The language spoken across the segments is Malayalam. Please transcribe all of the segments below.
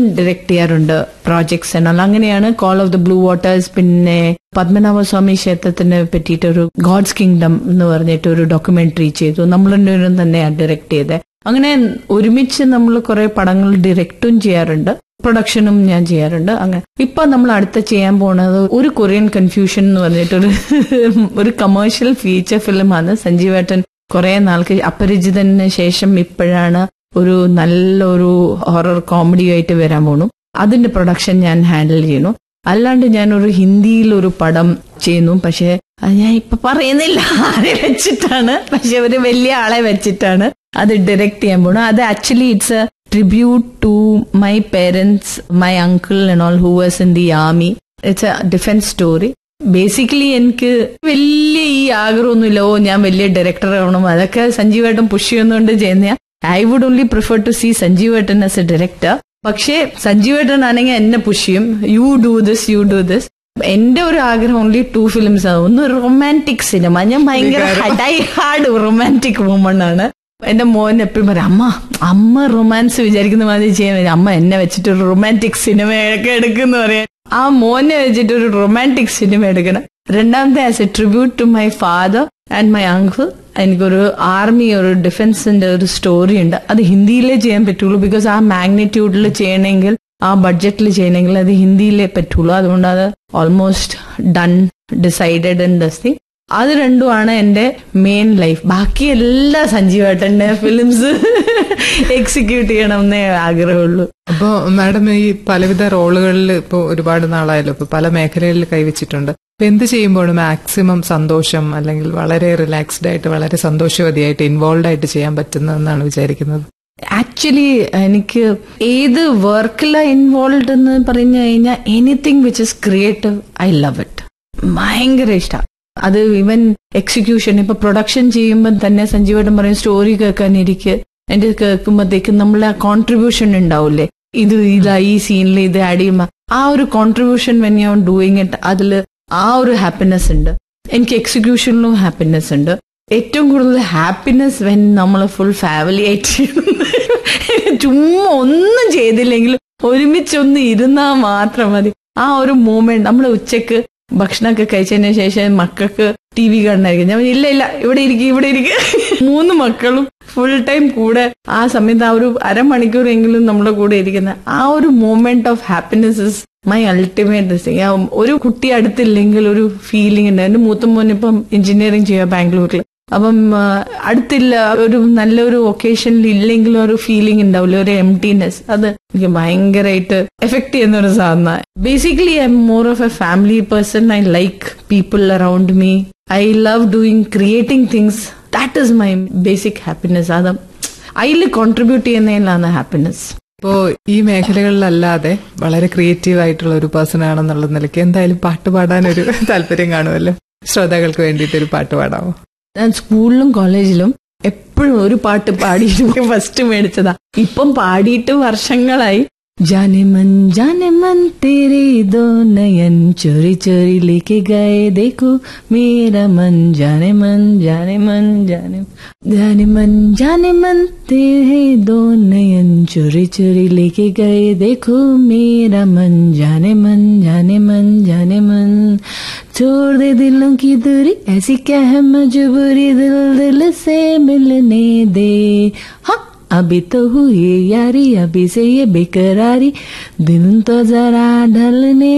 ഡയറക്ട് ചെയ്യാറുണ്ട് പ്രോജക്ട്സ് എന്നാൽ അങ്ങനെയാണ് call of the blue waters പിന്നെ പത്മനാഭസ്വാമി ക്ഷേത്രത്തിനെ പറ്റിയിട്ട് ഒരു ഗോഡ്സ് കിങ്ഡം എന്ന് പറഞ്ഞിട്ട് ഒരു ഡോക്യുമെന്ററി ചെയ്തു നമ്മൾ രണ്ടുപേരും തന്നെയാണ് ഡയറക്ട് ചെയ്തത് അങ്ങനെ ഒരുമിച്ച് നമ്മൾ കുറെ പടങ്ങൾ ഡയറക്റ്റും ചെയ്യാറുണ്ട് പ്രൊഡക്ഷനും ഞാൻ ചെയ്യാറുണ്ട് അങ്ങനെ ഇപ്പൊ നമ്മൾ അടുത്ത ചെയ്യാൻ പോണത് ഒരു കൊറിയൻ കൺഫ്യൂഷൻ എന്ന് പറഞ്ഞിട്ടൊരു ഒരു കമേഴ്ഷ്യൽ ഫീച്ചർ ഫിലിമാണ് സഞ്ജീവേട്ടൻ കുറെ നാൾക്ക് അപരിചിതന് ശേഷം ഇപ്പോഴാണ് ഒരു നല്ലൊരു ഹൊറർ കോമഡി ആയിട്ട് വരാൻ പോണു അതിന്റെ പ്രൊഡക്ഷൻ ഞാൻ ഹാൻഡിൽ ചെയ്യുന്നു അല്ലാണ്ട് ഞാൻ ഒരു ഹിന്ദിയിൽ ഒരു പടം ചെയ്യുന്നു പക്ഷെ അത് ഞാൻ ഇപ്പൊ പറയുന്നില്ല ആരെ വെച്ചിട്ടാണ് പക്ഷെ ഒരു വലിയ ആളെ വെച്ചിട്ടാണ് അത് ഡയറക്ട് ചെയ്യാൻ പോണു അത് actually it's a tribute to my parents my uncle and all who was in the army it's a defence story basically എനിക്ക് വലിയ ഈ ആഗ്രഹമൊന്നുമില്ല ഓ ഞാൻ വലിയ ഡയറക്ടർ ആവണം അതൊക്കെ സഞ്ജീവേട്ടൻ പുഷ് ചെയ്യുന്നതുകൊണ്ട് ചെയ്യുന്ന I would only prefer to see സഞ്ജീവേട്ടൻ ആസ് എ ഡയറക്ടർ പക്ഷേ സഞ്ജീവേട്ടൻ ആണെങ്കിൽ എന്നെ പുഷ് ചെയ്യും you do this you do this എന്റെ ഒരു ആഗ്രഹം ഓൺലി ടു ഫിലിംസ് ആണ് ഒന്ന് റൊമാൻറ്റിക് സിനിമ ഞാൻ ഭയങ്കര ഡൈ ഹാർഡ് റൊമാൻറ്റിക് വുമൺ ആണ് എന്റെ മോൻ എപ്പോഴും പറയും അമ്മ അമ്മ റൊമാൻസ് വിചാരിക്കുന്ന മാതിരി ചെയ്യാൻ പറ്റും. അമ്മ എന്നെ വെച്ചിട്ട് ഒരു റൊമാൻറ്റിക് സിനിമയൊക്കെ എടുക്കുന്ന പറയാൻ ആ മോനെ വെച്ചിട്ട് ഒരു റൊമാൻറ്റിക് സിനിമ എടുക്കണം രണ്ടാമത്തെ as a tribute to my father and my uncle എനിക്കൊരു ആർമി ഒരു ഡിഫൻസിന്റെ ഒരു സ്റ്റോറി ഉണ്ട് അത് ഹിന്ദിയിലേ ചെയ്യാൻ പറ്റുള്ളൂ ബിക്കോസ് ആ മാഗ്നിറ്റ്യൂഡിൽ ചെയ്യണമെങ്കിൽ ആ ബഡ്ജറ്റിൽ ചെയ്യണമെങ്കിൽ അത് ഹിന്ദിയിലേ പറ്റുള്ളൂ അതുകൊണ്ട് അത് almost done decided in this thing അത് രണ്ടുമാണ് എന്റെ മെയിൻ ലൈഫ് ബാക്കി എല്ലാ സഞ്ജീവേട്ടന്റെ ഫിലിംസ് എക്സിക്യൂട്ട് ചെയ്യണമെന്നേ ആഗ്രഹമുള്ളൂ അപ്പോ മാഡം ഈ പലവിധ റോളുകളിൽ ഇപ്പോൾ ഒരുപാട് നാളായല്ലോ ഇപ്പൊ പല മേഖലകളിൽ കൈവച്ചിട്ടുണ്ട് അപ്പൊ എന്ത് ചെയ്യുമ്പോഴും മാക്സിമം സന്തോഷം അല്ലെങ്കിൽ വളരെ റിലാക്സ്ഡ് ആയിട്ട് വളരെ സന്തോഷവതിയായിട്ട് ഇൻവോൾവ് ആയിട്ട് ചെയ്യാൻ പറ്റുന്നതെന്നാണ് വിചാരിക്കുന്നത് ആക്ച്വലി എനിക്ക് ഏത് വർക്കിലാണ് ഇൻവോൾവ് എന്ന് പറഞ്ഞു കഴിഞ്ഞാൽ anything which is creative I love it ഭയങ്കര ഇഷ്ടമാണ് അത് ഇവൻ എക്സിക്യൂഷൻ ഇപ്പൊ പ്രൊഡക്ഷൻ ചെയ്യുമ്പോൾ തന്നെ സഞ്ജീവേട്ടൻ പറയും സ്റ്റോറി കേൾക്കാനിരിക്കെ എന്റെ കേൾക്കുമ്പോഴത്തേക്കും നമ്മളെ കോൺട്രിബ്യൂഷൻ ഉണ്ടാവില്ലേ ഇത് ഇതാ ഈ സീനിൽ ഇത് ആഡ് ചെയ്യുമ്പോൾ ആ ഒരു contribution when you doing it അതില് ആ ഒരു ഹാപ്പിനെസ് ഉണ്ട് എനിക്ക് എക്സിക്യൂഷനിലും ഹാപ്പിനെസ് ഉണ്ട് ഏറ്റവും കൂടുതൽ ഹാപ്പിനെസ് വെൻ നമ്മൾ ഫുൾ ഫാമിലി ആയിട്ട് ചുമ്മാ ഒന്നും ചെയ്തില്ലെങ്കിലും ഒരുമിച്ചൊന്ന് ഇരുന്നാൽ മാത്രം മതി ആ ഒരു മൂമെന്റ് നമ്മൾ ഉച്ചക്ക് ഭക്ഷണമൊക്കെ കഴിച്ചതിന് ശേഷം മക്കൾക്ക് ടി വി കാണാനായിരിക്കും ഞാൻ പറഞ്ഞു, ഇല്ല ഇല്ല ഇവിടെ ഇരിക്കും ഇവിടെ ഇരിക്കും മൂന്ന് മക്കളും ഫുൾ ടൈം കൂടെ ആ സമയത്ത് ആ ഒരു അരമണിക്കൂറെങ്കിലും നമ്മുടെ കൂടെ ഇരിക്കുന്ന ആ ഒരു moment of happiness is my ultimate thing ഒരു കുട്ടി അടുത്തില്ലെങ്കിൽ ഒരു ഫീലിംഗ് ഉണ്ട് എന്റെ മൂത്ത മോൻ ഇപ്പം എഞ്ചിനീയറിംഗ് ചെയ്യുക ബാംഗ്ലൂരിൽ അപ്പം ആ, അടുത്തില്ല ഒരു നല്ലൊരു ഒക്കേഷനിൽ ഇല്ലെങ്കിൽ ഒരു ഫീലിംഗ് ഉണ്ടാവില്ല ഒരു എംറ്റിനെസ് അത് എനിക്ക് ഭയങ്കരമായിട്ട് എഫക്ട് ചെയ്യുന്ന ഒരു സാധന basically I'm more of a family person I like people around me I love doing creating things that is my basic happiness അത് അതിൽ കോൺട്രിബ്യൂട്ട് ചെയ്യുന്നതിലാണ് ഹാപ്പിനെസ് ഇപ്പോ ഈ മേഖലകളിലല്ലാതെ വളരെ ക്രിയേറ്റീവ് ആയിട്ടുള്ള ഒരു പേഴ്സൺ ആണെന്നുള്ള നിലയ്ക്ക് എന്തായാലും പാട്ട് പാടാൻ ഒരു താല്പര്യം കാണുമല്ലോ ശ്രോതാക്കൾക്ക് വേണ്ടിയിട്ട് ഒരു പാട്ട് പാടാമോ ഞാൻ സ്കൂളിലും കോളേജിലും എപ്പോഴും ഒരു പാട്ട് പാടിയിട്ട് ഫസ്റ്റ് മേടിച്ചതാ ഇപ്പം പാടിയിട്ട് വർഷങ്ങളായി जाने मन जाने मन तेरे दो नयन चोरी चोरी लेके गए देखो मेरा मन जाने मन जाने मन जाने जाने मन जाने मन तेरे दो नयन चोरी चोरी लेके गए देखो मेरा मन जाने मन जाने मन जाने मन छोड़ दे दिलों की दूरी ऐसी क्या है मजबूरी दिल दिल से मिलने दे हाँ अभी तो हुई यारी अभी से ये बेकरारी दिल तो जरा ढलने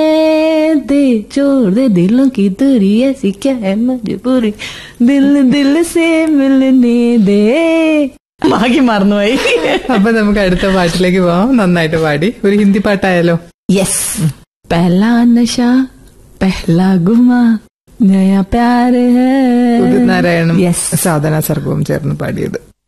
दे छोड़ दे दिलों की दूरी ऐसी क्या है मजबूरी दिल दिल से मिलने दे ബാക്കി മറന്നുപോയി അപ്പൊ നമുക്ക് അടുത്ത പാട്ടിലേക്ക് പോവാം നന്നായിട്ട് പാടി ഒരു ഹിന്ദി പാട്ടായാലോ യെസ് पहला नशा पहला गुमा नया प्यार है ഉദിത് നാരായണും Yes. സാധന സർഗവും ചേർന്ന് പാടിയത്